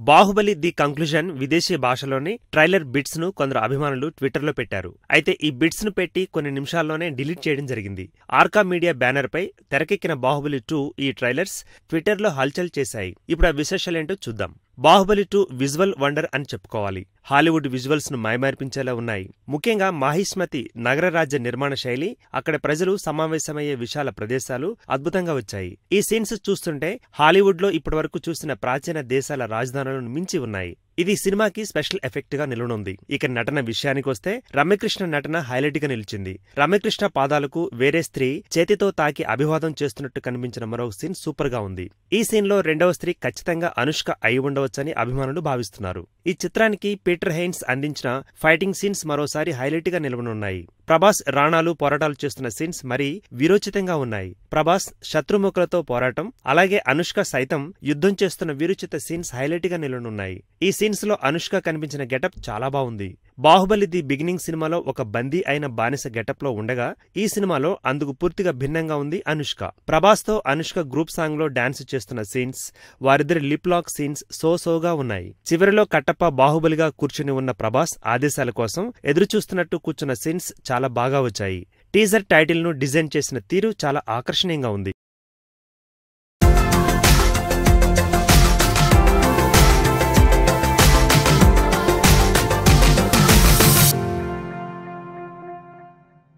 Baahubali the conclusion విదేశీ భాషలోని trailer bits ను కొందరు అభిమానులు ట్విట్టర్లో పెట్టారు అయితే ఈ బిట్స్ ను పెట్టి కొన్ని నిమిషాల్లోనే డిలీట్ చేయడం జరిగింది ఆర్కా మీడియా బ్యానర్ పై తెరకెక్కిన బాహుబలి టూ ఈ ట్రైలర్స్ ట్విట్టర్లో హల్చల్ చేశాయి ఇప్పుడు ఆ విశేషాలేంటో చూద్దాం బాహుబలి టూ విజువల్ వండర్ అని చెప్పుకోవాలి హాలీవుడ్ విజువల్స్ ను మైమార్పించేలా ఉన్నాయి ముఖ్యంగా మాహిష్మతి నగర రాజ్య నిర్మాణ శైలి అక్కడ ప్రజలు సమావేశమయ్యే విశాల ప్రదేశాలు అద్భుతంగా వచ్చాయి ఈ సీన్స్ చూస్తుంటే హాలీవుడ్ లో ఇప్పటివరకు చూసిన ప్రాచీన దేశాల రాజధానులను మించి ఉన్నాయి ఇది సినిమాకి స్పెషల్ ఎఫెక్ట్ గా నిలవనుంది ఇక నటన విషయానికి వస్తే రమ్యకృష్ణ నటన హైలైట్ గా నిలిచింది రమ్యకృష్ణ పాదాలకు వేరే స్త్రీ చేతితో తాకి అభివాదం చేస్తున్నట్టు కనిపించిన మరో సీన్ సూపర్ గా ఉంది ఈ సీన్ లో రెండవ స్త్రీ ఖచ్చితంగా అనుష్క అయి ఉండవచ్చని అభిమానులు భావిస్తున్నారు ఈ చిత్రానికి పీటర్ హెయిన్స్ అందించిన ఫైటింగ్ సీన్స్ మరోసారి హైలైట్ గా నిలవనున్నాయి ప్రభాస్ రాణాలు పోరాటాలు చేస్తున్న సీన్స్ మరీ వీరోచితంగా ఉన్నాయి ప్రభాస్ శత్రుముఖులతో పోరాటం అలాగే అనుష్క సైతం యుద్ధం చేస్తున్న వీరోచిత సీన్స్ హైలైట్ గా నిలవనున్నాయి ఈ సీన్స్ లో అనుష్క కనిపించిన గెటప్ చాలా బాగుంది బాహుబలి ది బిగినింగ్ సినిమాలో ఒక బందీ అయిన బానిస గెటప్ లో ఉండగా ఈ సినిమాలో అందుకు పూర్తిగా భిన్నంగా ఉంది అనుష్క ప్రభాస్ తో అనుష్క గ్రూప్ సాంగ్ లో డాన్స్ చేస్తున్న సీన్స్ వారిద్దరి లిప్ లాక్ సీన్స్ సో సోగా ఉన్నాయి చివరిలో కట్టప్ప బాహుబలిగా కూర్చుని ఉన్న ప్రభాస్ ఆదేశాల కోసం ఎదురుచూస్తున్నట్టు కూర్చున్న సీన్స్ చాలా బాగా వచ్చాయి టీజర్ టైటిల్ ను డిజైన్ చేసిన తీరు చాలా ఆకర్షణీయంగా ఉంది